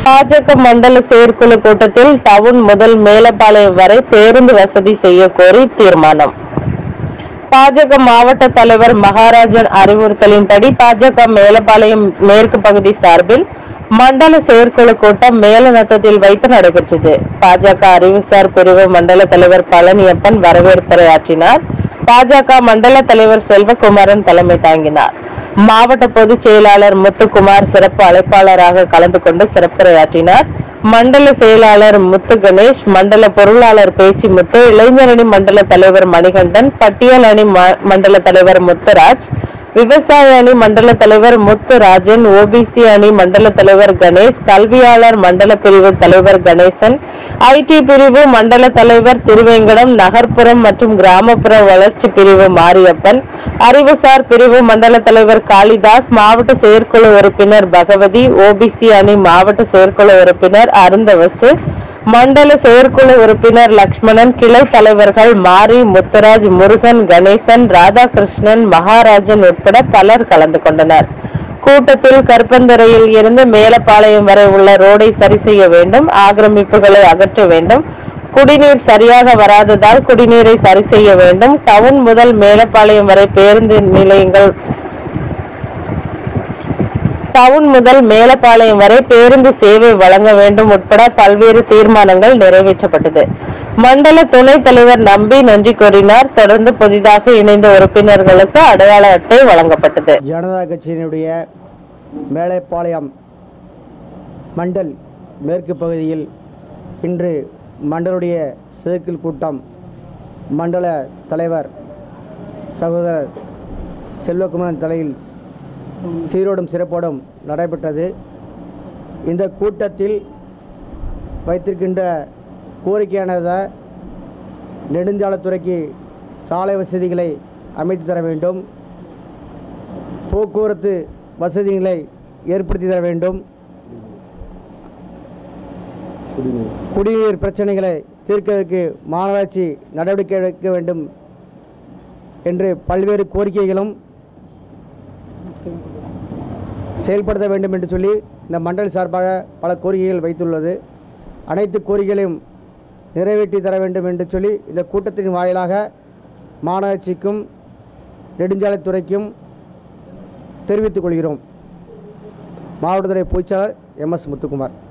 பாஜக மண்டல செயற்குழு கூட்டத்தில் டவுன் முதல் மேலப்பாளையம் வரை பேருந்து வசதி செய்ய கோரி தீர்மானம் பாஜக மாவட்ட தலைவர் மகாராஜன் அறிவுறுத்தலின்படி பாஜக மேலப்பாளையம் மேற்கு பகுதி சார்பில் மண்டல செயற்குழு கூட்டம் மேலநத்தத்தில் வைத்து நடைபெற்றது பாஜக அறிவுசார் பிரிவு மண்டல தலைவர் பழனியப்பன் வரவேற்புரையாற்றினார் பாஜக மண்டல தலைவர் செல்வகுமாரன் தலைமை தாங்கினார் மாவட்ட பொதுச் செயலாளர் முத்துக்குமார் சிறப்பு அழைப்பாளராக கலந்து கொண்டு சிறப்புரையாற்றினார் மண்டல செயலாளர் முத்து கணேஷ் மண்டல பொருளாளர் பேச்சி முத்து இளைஞரணி மண்டல தலைவர் மணிகண்டன் பட்டியல் அணி ம- மண்டல தலைவர் முத்துராஜ் விவசாய அணி மண்டல தலைவர் முத்துராஜன் ஓபிசி அணி மண்டல தலைவர் கணேஷ் கல்வியாளர் மண்டல பிரிவு தலைவர் கணேசன் ஐடி பிரிவு மண்டல தலைவர் திருவேங்கடம் நகர்ப்புறம் மற்றும் கிராமப்புற வளர்ச்சி பிரிவு மாரியப்பன் அறிவுசார் பிரிவு மண்டல தலைவர் காளிதாஸ் மாவட்ட செயற்குழு உறுப்பினர் பகவதி ஓபிசி அணி மாவட்ட செயற்குழு உறுப்பினர் அருந்தவசு மண்டல செயற்குழு உறுப்பினர் லக்ஷ்மணன் கிளை தலைவர்கள் மாரி முத்துராஜ் முருகன் கணேசன் ராதாகிருஷ்ணன் மகாராஜன் உட்பட பலர் கலந்து கொண்டனர் கூட்டத்தில் கருப்பந்துறையில் இருந்து மேலப்பாளையம் வரை உள்ள ரோடை சரி செய்ய வேண்டும் ஆக்கிரமிப்புகளை அகற்ற வேண்டும் குடிநீர் சரியாக வராததால் குடிநீரை சரி செய்ய வேண்டும் டவுன் முதல் மேலப்பாளையம் வரை பேருந்து நிலையங்கள் டவுன் முதல் மேலப்பாளையம் வரை பேருந்து சேவை வழங்க வேண்டும் உட்பட பல்வேறு தீர்மானங்கள் நிறைவேற்றப்பட்டது மண்டல துணைத் தலைவர் நம்பி நன்றி கூறினார் தொடர்ந்து புதிதாக இணைந்த உறுப்பினர்களுக்கு அடையாள அட்டை வழங்கப்பட்டது ஜனதா கட்சியினுடைய மேலைப்பாளையம் மண்டல் மேற்கு பகுதியில் இன்று மண்டலுடைய செயற்குழு கூட்டம் மண்டல தலைவர் சகோதரர் செல்வகுமாரன் தலையில் சீரோடும் சிறப்போடும் நடைபெற்றது இந்த கூட்டத்தில் வைத்திருக்கின்ற கோரிக்கையானதை நெடுஞ்சாலைத்துறைக்கு சாலை வசதிகளை அமைத்து தர வேண்டும் போக்குவரத்து வசதிகளை ஏற்படுத்தி தர வேண்டும் குடிநீர் பிரச்சனைகளை தீர்க்கதற்கு மாநகராட்சி நடவடிக்கை எடுக்க வேண்டும் என்று பல்வேறு கோரிக்கைகளும் செயல்படுத்த வேண்டும் என்று சொல்லி இந்த மண்டல் சார்பாக பல கோரிக்கைகள் வைத்துள்ளது அனைத்து கோரிக்கைகளையும் நிறைவேற்றி தர வேண்டும் என்று சொல்லி இந்த கூட்டத்தின் வாயிலாக மாநகராட்சிக்கும் நெடுஞ்சாலைத்துறைக்கும் தெரிவித்துக் கொள்கிறோம் மாவட்டத்துறை பொதுச்செயலாளர் எம் எஸ் முத்துக்குமார்